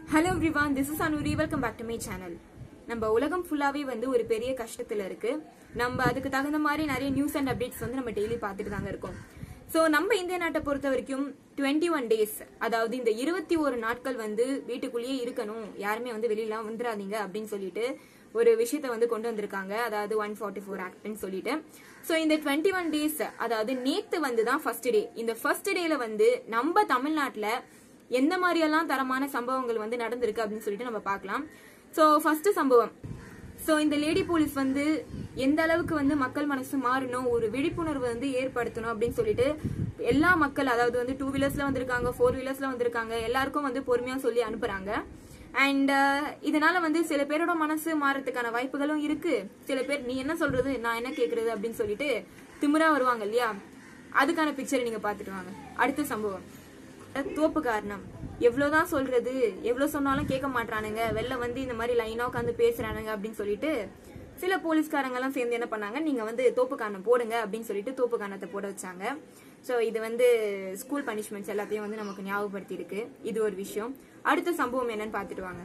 hello everyone this is Anuri welcome back to my channel நம்ம உலகம் ஃபுல்லாவே வந்து ஒரு பெரிய கஷ்டத்துல இருக்கு நம்ம அதுக்கு தகுந்த மாதிரி நிறைய நியூஸ் அண்ட் அப்டேட்ஸ் வந்து நம்ம டெய்லி பார்த்துட்டு தாங்க இருக்கோம் ஸோ நம்ம இந்திய நாட்டை பொறுத்த வரைக்கும் டுவெண்ட்டி ஒன் டேஸ் அதாவது இந்த இருபத்தி ஒரு நாட்கள் வந்து வீட்டுக்குள்ளேயே இருக்கணும் யாருமே வந்து வெளியில வந்துடாதீங்க அப்படின்னு சொல்லிட்டு ஒரு விஷயத்த வந்து கொண்டு வந்திருக்காங்க அதாவது ஒன் ஃபார்ட்டி ஃபோர் ஆக்ட்னு சொல்லிட்டு ஸோ இந்த டுவெண்ட்டி ஒன் டேஸ் அதாவது நேத்து வந்து தான் ஃபர்ஸ்ட் டே இந்த ஃபர்ஸ்ட் டேல வந்து நம்ம தமிழ்நாட்டில் எந்த மாதிரியெல்லாம் தரமான சம்பவங்கள் வந்து நடந்திருக்கு அப்படின்னு சொல்லிட்டு நம்ம பார்க்கலாம் ஸோ ஃபர்ஸ்ட் சம்பவம் ஸோ இந்த லேடி போலீஸ் வந்து எந்த அளவுக்கு வந்து மக்கள் மனசு மாறணும் ஒரு விழிப்புணர்வு வந்து ஏற்படுத்தணும் அப்படின்னு சொல்லிட்டு எல்லா மக்கள் அதாவது வந்து டூ வீலர்ஸ்ல வந்திருக்காங்க ஃபோர் வீலர்ஸ்ல வந்திருக்காங்க எல்லாருக்கும் வந்து பொறுமையா சொல்லி அனுப்புறாங்க அண்ட் இதனால வந்து சில பேரோட மனசு மாறதுக்கான வாய்ப்புகளும் இருக்கு சில பேர் நீ என்ன சொல்றது நான் என்ன கேக்குறது அப்படின்னு சொல்லிட்டு திமிரா வருவாங்க இல்லையா அதுக்கான பிக்சரை நீங்க பாத்துட்டு வாங்க அடுத்த சம்பவம் தோப்பு காரணம் எவ்வளவுதான் சொல்றது எவ்வளவு சொன்னாலும் கேட்க மாட்டானுங்க வெளில வந்து இந்த மாதிரி லைனா உட்காந்து பேசுறானுங்க அப்படின்னு சொல்லிட்டு சில போலீஸ்காரங்க எல்லாம் சேர்ந்து என்ன பண்ணாங்க நீங்க வந்து தோப்பு காரணம் போடுங்க அப்படின்னு சொல்லிட்டு தோப்பு காரணத்தை போட வச்சாங்க ஸோ இது வந்து ஸ்கூல் பனிஷ்மெண்ட்ஸ் எல்லாத்தையும் வந்து நமக்கு ஞாபகப்படுத்தி இருக்கு இது ஒரு விஷயம் அடுத்த சம்பவம் என்னன்னு பாத்துட்டு வாங்க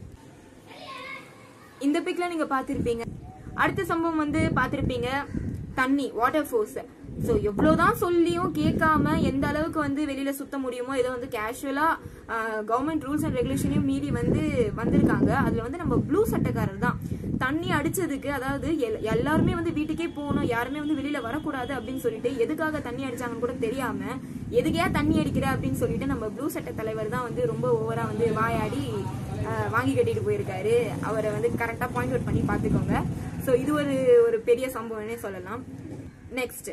இந்த பிக்ல நீங்க பாத்திருப்பீங்க அடுத்த சம்பவம் வந்து பாத்திருப்பீங்க தண்ணி வாட்டர் ஃபோர்ஸ் ஸோ எவ்வளவுதான் சொல்லியும் கேட்காம எந்த அளவுக்கு வந்து வெளியில சுத்த முடியுமோ ஏதோ வந்து கேஷுவலா கவர்மெண்ட் ரூல்ஸ் அண்ட் ரெகுலேஷனையும் மீறி வந்து வந்திருக்காங்க அதுல வந்து நம்ம ப்ளூ சட்டக்காரர் தான் தண்ணி அடிச்சதுக்கு அதாவது எல்- எல்லாருமே வந்து வீட்டுக்கே போகணும் யாருமே வந்து வெளியில வரக்கூடாது அப்படின்னு சொல்லிட்டு எதுக்காக தண்ணி அடிச்சாங்கன்னு கூட தெரியாம எதுக்கே தண்ணி அடிக்கிற அப்படின்னு சொல்லிட்டு நம்ம ப்ளூ சட்ட தலைவர் தான் வந்து ரொம்ப ஓவரா வந்து வாயாடி அஹ், வாங்கி கட்டிட்டு போயிருக்காரு அவரை வந்து கரெக்டா பாயிண்ட் அவுட் பண்ணி பாத்துக்கோங்க ஸோ இது ஒரு ஒரு பெரிய சம்பவம்னே சொல்லலாம் நெக்ஸ்ட்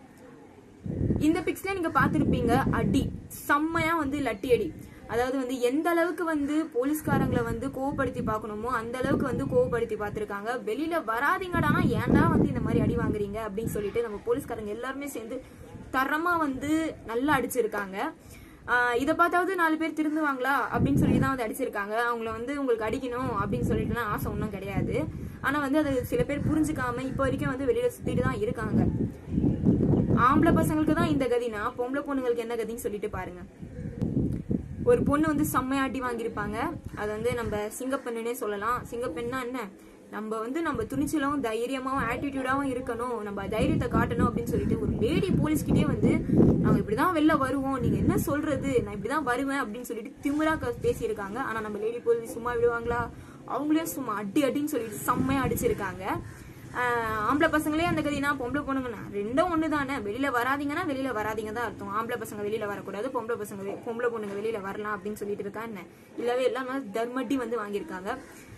இந்த பிக்ஸ்ல நீங்க பாத்திருப்பீங்க அடி செம்மையா வந்து லட்டி அடி அதாவது வந்து எந்த அளவுக்கு வந்து போலீஸ்காரங்களை வந்து கோவப்படுத்தி பார்க்கணுமோ அந்த அளவுக்கு வந்து கோவப்படுத்தி பார்த்திருக்காங்க வெளியில வராதீங்கடானா ஏன்டா வந்து இந்த மாதிரி அடி வாங்குறீங்க அப்படின்னு சொல்லிட்டு நம்ம போலீஸ்காரங்க எல்லாருமே சேர்ந்து தரமா வந்து நல்லா அடிச்சிருக்காங்க ஆஹ் இதை பார்த்தாவது நாலு பேர் திருந்துவாங்களா அப்படின்னு சொல்லி தான் வந்து அடிச்சிருக்காங்க அவங்கள வந்து உங்களுக்கு அடிக்கணும் அப்படின்னு சொல்லிட்டுலாம் ஆசை ஒன்றும் கிடையாது ஆனா வந்து அது சில பேர் புரிஞ்சுக்காம இப்போ வரைக்கும் வந்து வெளியில சுத்திட்டு தான் இருக்காங்க ஆம்பளை பசங்களுக்கு தான் இந்த கதினா பொம்பளை பொண்ணுங்களுக்கு என்ன கதின்னு சொல்லிட்டு பாருங்க ஒரு பொண்ணு வந்து செம்மையா அடி வாங்கியிருப்பாங்க அது வந்து நம்ம சிங்கப்பெண்ணுனே சொல்லலாம் சிங்கப்பெண்ணா என்ன நம்ம வந்து நம்ம துணிச்சலும் தைரியமாவும் ஆட்டிடியூடாவும் இருக்கணும் நம்ம தைரியத்தை காட்டணும் அப்படின்னு சொல்லிட்டு ஒரு லேடி போலீஸ்கிட்டே வந்து நாங்க இப்படிதான் வெளில வருவோம் நீங்க என்ன சொல்றது நான் இப்படிதான் வருவேன் அப்படின்னு சொல்லிட்டு திமிரா க- பேசியிருக்காங்க ஆனா நம்ம லேடி போலீஸ் சும்மா விடுவாங்களா அவங்களே சும்மா அடி அடின்னு சொல்லிட்டு செம்மையா அடிச்சிருக்காங்க ஆஹ் ஆம்பளை பசங்களே அந்த கதினா பொம்பளை பொண்ணுங்கண்ணா ரெண்டும் ஒண்ணு தானே வெளியில வராதீங்கன்னா வெளியில வராதீங்க தான் அர்த்தம் ஆம்பளை பசங்க வெளியில வரக்கூடாது பொம்பளை பசங்க வெ- பொம்பளை பொண்ணுங்க வெளியில வரலாம் அப்படின்னு சொல்லிட்டு இருக்கா என்ன இல்லவே எல்லாமே தர்மட்டி வந்து வாங்கியிருக்காங்க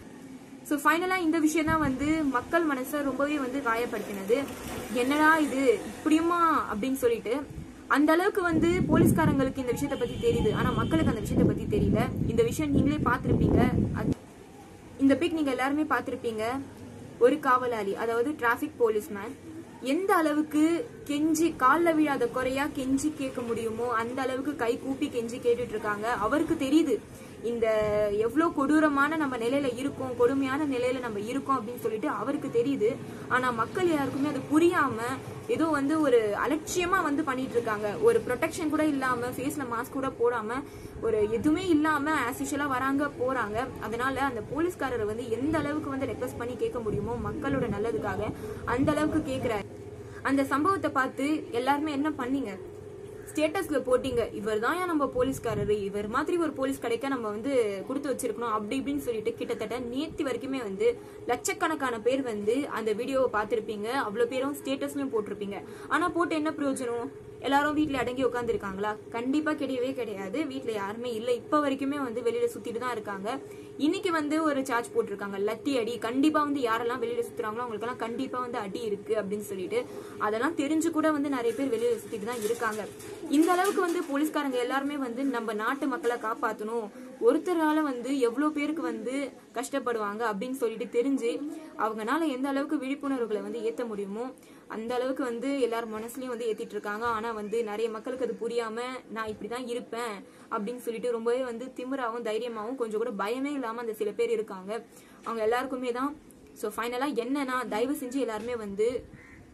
ஸோ ஃபைனலாக இந்த விஷயம் தான் வந்து மக்கள் மனசை ரொம்பவே வந்து காயப்படுத்தினது என்னடா இது இப்படியுமா அப்படின்னு சொல்லிட்டு அந்த அளவுக்கு வந்து போலீஸ்காரங்களுக்கு இந்த விஷயத்தை பத்தி தெரியுது ஆனா மக்களுக்கு அந்த விஷயத்தை பத்தி தெரியல இந்த விஷயம் நீங்களே பார்த்திருப்பீங்க அது இந்த பிக் நீங்க எல்லாருமே பார்த்திருப்பீங்க ஒரு காவலாளி அதாவது டிராஃபிக் போலீஸ்மேன் எந்த அளவுக்கு கெஞ்சி கால்ல விழாத குறையா கெஞ்சி கேட்க முடியுமோ அந்த அளவுக்கு கை கூப்பி கெஞ்சி கேட்டுட்டு இருக்காங்க அவருக்கு தெரியுது இந்த எவ்வளவு கொடூரமான நம்ம நிலையில இருக்கோம் கொடுமையான நிலையில நம்ம இருக்கோம் அப்படின்னு சொல்லிட்டு அவருக்கு தெரியுது ஆனா மக்கள் யாருக்குமே அது புரியாம ஏதோ வந்து ஒரு அலட்சியமா வந்து பண்ணிட்டு இருக்காங்க ஒரு ப்ரொடெக்ஷன் கூட இல்லாம ஃபேஸ்ல மாஸ்க் கூட போடாம ஒரு எதுவுமே இல்லாம ஆஸ்யூஷலா வராங்க போறாங்க அதனால அந்த போலீஸ்காரரை வந்து எந்த அளவுக்கு வந்து ரெக்வஸ்ட் பண்ணி கேட்க முடியுமோ மக்களோட நல்லதுக்காக அந்த அளவுக்கு கேக்குறாரு அந்த சம்பவத்தை பார்த்து எல்லாருமே என்ன பண்ணீங்க ஸ்டேட்டஸ்ல போட்டீங்க இவர் தான் நம்ம போலீஸ்காரரு இவர் மாதிரி ஒரு போலீஸ் கிடைக்க நம்ம வந்து கொடுத்து வச்சிருக்கணும் அப்படி இப்படின்னு சொல்லிட்டு கிட்டத்தட்ட நேத்தி வரைக்குமே வந்து லட்சக்கணக்கான பேர் வந்து அந்த வீடியோவை பார்த்திருப்பீங்க அவ்வளவு பேரும் ஸ்டேட்டஸ்லயும் போட்டிருப்பீங்க ஆனா போட்டு என்ன பிரயோஜனம் எல்லாரும் வீட்ல அடங்கி உட்காந்துருக்காங்களா கண்டிப்பா கிடையவே கிடையாது வீட்ல யாருமே இல்ல இப்ப வரைக்குமே வந்து வெளியில சுத்திட்டு தான் இருக்காங்க இன்னைக்கு வந்து ஒரு சார்ஜ் போட்டிருக்காங்க லத்தி அடி கண்டிப்பா வந்து யாரெல்லாம் வெளியில சுத்துறாங்களோ அவங்களுக்கெல்லாம் கண்டிப்பா வந்து அடி இருக்கு அப்படின்னு சொல்லிட்டு அதெல்லாம் தெரிஞ்சு கூட வந்து நிறைய பேர் வெளியில சுத்திட்டு தான் இருக்காங்க இந்த அளவுக்கு வந்து போலீஸ்காரங்க எல்லாருமே வந்து நம்ம நாட்டு மக்களை காப்பாத்தணும் ஒருத்தரால வந்து எவ்வளவு பேருக்கு வந்து கஷ்டப்படுவாங்க அப்படின்னு சொல்லிட்டு தெரிஞ்சு அவங்கனால எந்த அளவுக்கு விழிப்புணர்வுகளை வந்து ஏத்த முடியுமோ அந்த அளவுக்கு வந்து எல்லார் மனசுலயும் வந்து ஏத்திட்டு இருக்காங்க ஆனா வந்து நிறைய மக்களுக்கு அது புரியாம நான் இப்படிதான் இருப்பேன் அப்படின்னு சொல்லிட்டு ரொம்பவே வந்து திமிராவும் தைரியமாவும் கொஞ்சம் கூட பயமே இல்லாம அந்த சில பேர் இருக்காங்க அவங்க எல்லாருக்குமே தான் ஸோ ஃபைனலா என்னன்னா தயவு செஞ்சு எல்லாருமே வந்து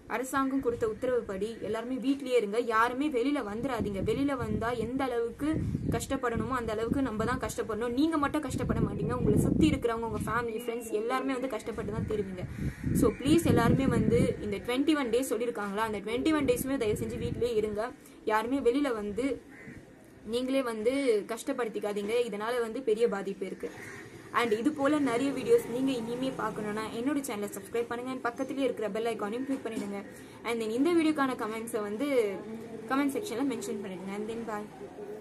அரசாங்கம் கொடுத்த உத்தரவுப்படி எல்லாருமே வீட்லயே இருங்க யாருமே வெளியில வந்துடாதீங்க வெளியில வந்தா எந்த அளவுக்கு கஷ்டப்படணுமோ அந்த அளவுக்கு நம்ம தான் கஷ்டப்படணும் நீங்க மட்டும் கஷ்டப்பட மாட்டீங்க உங்களை சுத்தி இருக்கிறவங்க உங்க ஃபேமிலி ஃப்ரெண்ட்ஸ் எல்லாருமே வந்து கஷ்டப்பட்டு தான் தருவீங்க ஸோ ப்ளீஸ் எல்லாருமே வந்து இந்த டுவெண்ட்டி ஒன் டேஸ் சொல்லியிருக்காங்களா அந்த டுவெண்ட்டி ஒன் டேஸுமே தயவு செஞ்சு வீட்லயே இருங்க யாருமே வெளியில வந்து நீங்களே வந்து கஷ்டப்படுத்திக்காதீங்க இதனால வந்து பெரிய பாதிப்பு இருக்கு அண்ட் இது போல நிறைய வீடியோஸ் நீங்க இனிமே பார்க்கணும்னா என்னோட சேனலை சப்ஸ்கிரைப் பண்ணுங்க and பக்கத்துலயே இருக்கிற பெல் ஐக்கானையும் கிளிக் பண்ணிடுங்க அண்ட் தென் இந்த வீடியோக்கான கமெண்ட்ஸை வந்து கமெண்ட் செக்ஷன்ல மென்ஷன் பண்ணிடுங்க அண்ட் தென் பாய்